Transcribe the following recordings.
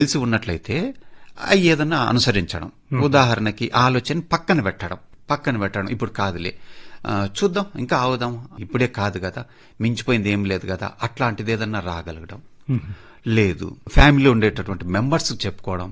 తెలిసి ఉన్నట్లయితే అవి ఏదన్నా అనుసరించడం ఉదాహరణకి ఆలోచన పక్కన పెట్టడం పక్కన పెట్టడం ఇప్పుడు కాదులే ఆ, చూద్దాం ఇంకా ఆగుదాం ఇప్పుడే కాదు కదా మించిపోయింది ఏం లేదు కదా అట్లాంటిది ఏదన్నా రాగలగడం లేదు ఫ్యామిలీ ఉండేటటువంటి మెంబర్స్ చెప్పుకోవడం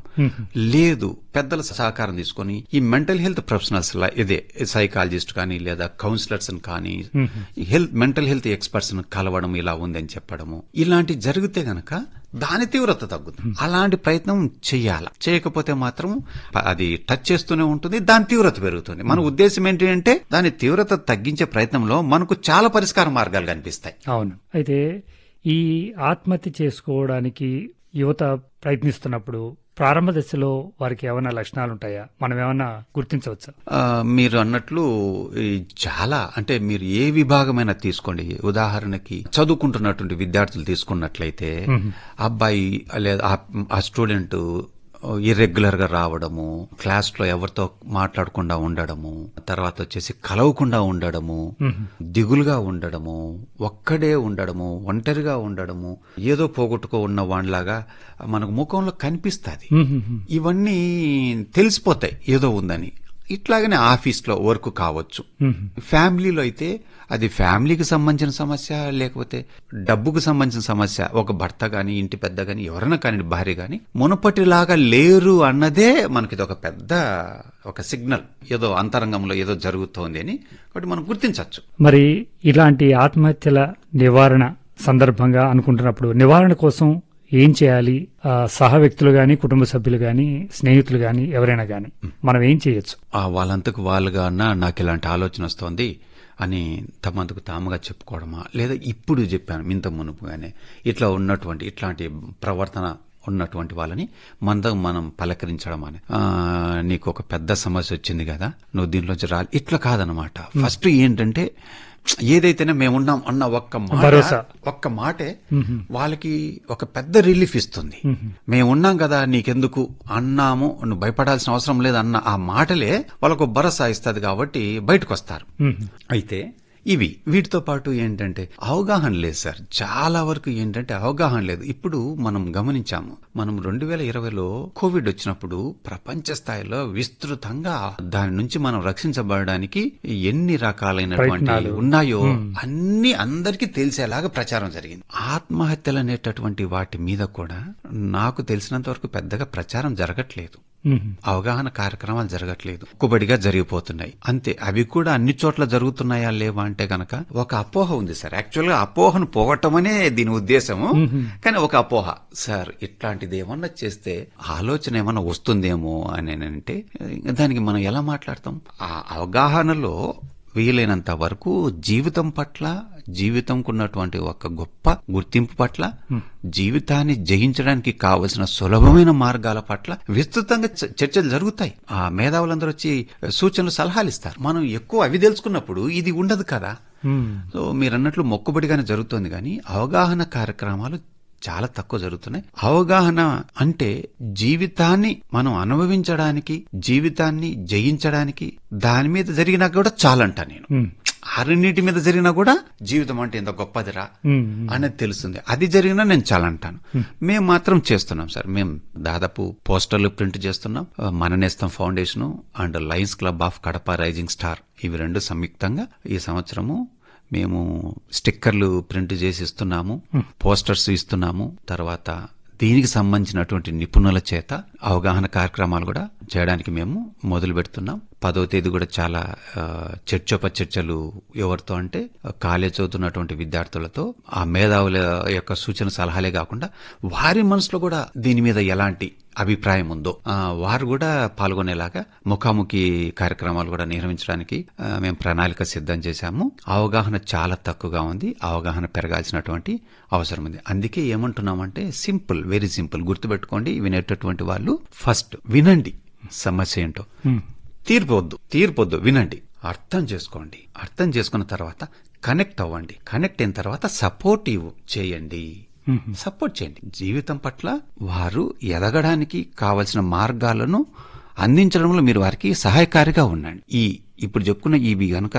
లేదు పెద్దల సహకారం తీసుకొని ఈ మెంటల్ హెల్త్ ప్రొఫెషనల్స్ లా ఇదే సైకాలజిస్ట్ కానీ లేదా కౌన్సిలర్స్ కానీ హెల్త్ మెంటల్ హెల్త్ ఎక్స్పర్ట్స్ కలవడం ఇలా ఉందని చెప్పడము ఇలాంటి జరిగితే గనక దాని తీవ్రత తగ్గుతుంది అలాంటి ప్రయత్నం చెయ్యాల చేయకపోతే మాత్రం అది టచ్ చేస్తూనే ఉంటుంది దాని తీవ్రత పెరుగుతుంది మన ఉద్దేశం ఏంటి అంటే దాని తీవ్రత తగ్గించే ప్రయత్నంలో మనకు చాలా పరిష్కార మార్గాలు కనిపిస్తాయి అవును అయితే ఈ ఆత్మహత్య చేసుకోవడానికి యువత ప్రయత్నిస్తున్నప్పుడు ప్రారంభ దశలో వారికి ఏమైనా లక్షణాలు ఉంటాయా మనం ఏమైనా గుర్తించవచ్చా ఆ, మీరు అన్నట్లు ఈ చాలా అంటే మీరు ఏ విభాగమైనా తీసుకోండి ఉదాహరణకి చదువుకుంటున్నటువంటి విద్యార్థులు తీసుకున్నట్లయితే అబ్బాయి లేదా ఆ- ఆ స్టూడెంట్ ఇర్రెగ్యులర్ గా రావడము క్లాస్ లో ఎవరితో మాట్లాడకుండా ఉండడము తర్వాత వచ్చేసి కలవకుండా ఉండడము దిగులుగా ఉండడము ఒక్కడే ఉండడము ఒంటరిగా ఉండడము ఏదో పోగొట్టుకో ఉన్న వాడిలాగా మనకు ముఖంలో కనిపిస్తుంది ఇవన్నీ తెలిసిపోతాయి ఏదో ఉందని ఇట్లాగనే ఆఫీస్లో వర్క్ కావచ్చు ఫ్యామిలీలో అయితే అది ఫ్యామిలీకి సంబంధించిన సమస్య లేకపోతే డబ్బుకు సంబంధించిన సమస్య ఒక భర్త గాని ఇంటి పెద్ద గాని ఎవరైనా కానీ భార్య గాని మునపటిలాగా లేరు అన్నదే మనకి ఇది ఒక పెద్ద ఒక సిగ్నల్ ఏదో అంతరంగంలో ఏదో జరుగుతోంది అని కాబట్టి మనం గుర్తించవచ్చు మరి ఇలాంటి ఆత్మహత్యల నివారణ సందర్భంగా అనుకుంటున్నప్పుడు నివారణ కోసం ఏం చేయాలి ఆ, సహ వ్యక్తులు గాని కుటుంబ సభ్యులు గాని స్నేహితులు గాని ఎవరైనా గాని మనం ఏం చేయొచ్చు ఆ వాళ్ళంతకు వాళ్ళుగా అన్నా నాకు ఇలాంటి ఆలోచన వస్తోంది అని తమంతకు తాముగా చెప్పుకోవడమా లేదా ఇప్పుడు చెప్పాను ఇంత మునుపుగానే ఇట్లా ఉన్నటువంటి ఇట్లాంటి ప్రవర్తన ఉన్నటువంటి వాళ్ళని మనతో మనం పలకరించడం అని ఆ, నీకు ఒక పెద్ద సమస్య వచ్చింది కదా నువ్వు దీంట్లోంచి రాలి ఇట్లా కాదనమాట ఫస్ట్ ఏంటంటే ఏదైతేనే మేమున్నాం అన్న ఒక్క మాట భరోసా. ఒక్క మాటే వాళ్ళకి ఒక పెద్ద రిలీఫ్ ఇస్తుంది మేము ఉన్నాం కదా నీకెందుకు అన్నాము నువ్వు భయపడాల్సిన అవసరం లేదు అన్న ఆ మాటలే వాళ్ళకు భరోసా ఇస్తుంది కాబట్టి బయటకు వస్తారు అయితే ఇవి వీటితో పాటు ఏంటంటే అవగాహన లేదు సార్ చాలా వరకు ఏంటంటే అవగాహన లేదు ఇప్పుడు మనం గమనించాము మనం రెండు వేల ఇరవైలో కోవిడ్ వచ్చినప్పుడు ప్రపంచ స్థాయిలో విస్తృతంగా దాని నుంచి మనం రక్షించబడడానికి ఎన్ని రకాలైనటువంటి ప్రయత్నాలు. ఉన్నాయో అన్ని అందరికీ తెలిసేలాగా ప్రచారం జరిగింది ఆత్మహత్యలు అనేటటువంటి వాటి మీద కూడా నాకు తెలిసినంత వరకు పెద్దగా ప్రచారం జరగట్లేదు అవగాహన కార్యక్రమాలు జరగట్లేదు ఒక్కుబడిగా జరిగిపోతున్నాయి అంతే అవి కూడా అన్ని చోట్ల జరుగుతున్నాయా లేవా అంటే గనక ఒక అపోహ ఉంది సార్ యాక్చువల్ గా అపోహను పోగొట్టమనే దీని ఉద్దేశము కానీ ఒక అపోహ సార్ ఇట్లాంటిది ఏమన్నా చేస్తే ఆలోచన ఏమన్నా వస్తుందేమో అని అంటే దానికి మనం ఎలా మాట్లాడతాం ఆ అవగాహనలో వీలైనంత వరకు జీవితం పట్ల జీవితంకు ఉన్నటువంటి ఒక గొప్ప గుర్తింపు పట్ల జీవితాన్ని జయించడానికి కావలసిన సులభమైన మార్గాల పట్ల విస్తృతంగా చ- చర్చలు జరుగుతాయి ఆ మేధావులందరూ వచ్చి సూచనలు సలహాలు ఇస్తారు మనం ఎక్కువ అవి తెలుసుకున్నప్పుడు ఇది ఉండదు కదా సో మీరు అన్నట్లు మొక్కుబడిగానే జరుగుతోంది కానీ అవగాహన కార్యక్రమాలు చాలా తక్కువ జరుగుతున్నాయి అవగాహన అంటే జీవితాన్ని మనం అనుభవించడానికి జీవితాన్ని జయించడానికి దాని మీద జరిగినా కూడా చాలంట నేను అన్నిటి మీద జరిగినా కూడా జీవితం అంటే ఎంత గొప్పదిరా అనేది తెలుస్తుంది అది జరిగినా నేను చాలా అంటాను మేము మాత్రం చేస్తున్నాం సార్ మేము దాదాపు పోస్టర్లు ప్రింట్ చేస్తున్నాం ఆ, మన Nestham Foundation and Lions Club of Kadapa Rising Star ఇవి రెండు సంయుక్తంగా ఈ సంవత్సరము మేము స్టిక్కర్లు ప్రింట్ చేసి ఇస్తున్నాము పోస్టర్స్ ఇస్తున్నాము తర్వాత దీనికి సంబంధించినటువంటి నిపుణుల చేత అవగాహన కార్యక్రమాలు కూడా చేయడానికి మేము మొదలు పెడుతున్నాం పదో తేదీ కూడా చాలా ఆ, చర్చోపచర్చలు ఎవరితో అంటే కాలేజ్ చదువుతున్నటువంటి విద్యార్థులతో ఆ మేధావుల యొక్క సూచన సలహాలే కాకుండా వారి మనసులో కూడా దీని మీద ఎలాంటి అభిప్రాయం ఉందో ఆ, వారు కూడా పాల్గొనేలాగా ముఖాముఖి కార్యక్రమాలు కూడా నిర్వహించడానికి ఆ, మేము ప్రణాళిక సిద్ధం చేశాము అవగాహన చాలా తక్కువగా ఉంది అవగాహన పెరగాల్సినటువంటి అవసరం ఉంది అందుకే ఏమంటున్నామంటే సింపుల్ వెరీ సింపుల్ గుర్తుపెట్టుకోండి వినేటటువంటి వాళ్ళు ఫస్ట్ వినండి సమస్య ఏంటో తీర్పు వద్దు తీర్పు వద్దు వినండి అర్థం చేసుకోండి అర్థం చేసుకున్న తర్వాత కనెక్ట్ అవ్వండి కనెక్ట్ అయిన తర్వాత సపోర్టివ్ చేయండి సపోర్ట్ చేయండి జీవితం పట్ల వారు ఎదగడానికి కావలసిన మార్గాలను అందించడంలో మీరు వారికి సహాయకారిగా ఉండండి ఈ ఇప్పుడు చెప్పుకున్న ఇవి గనుక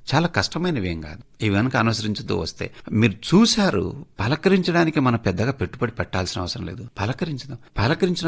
చాలా కష్టమైనవి ఏం కాదు ఇవి కనుక అనుసరించుతూ వస్తే మీరు చూశారు పలకరించడానికి మనం పెద్దగా పెట్టుబడి పెట్టాల్సిన అవసరం లేదు పలకరించడం పలకరించిన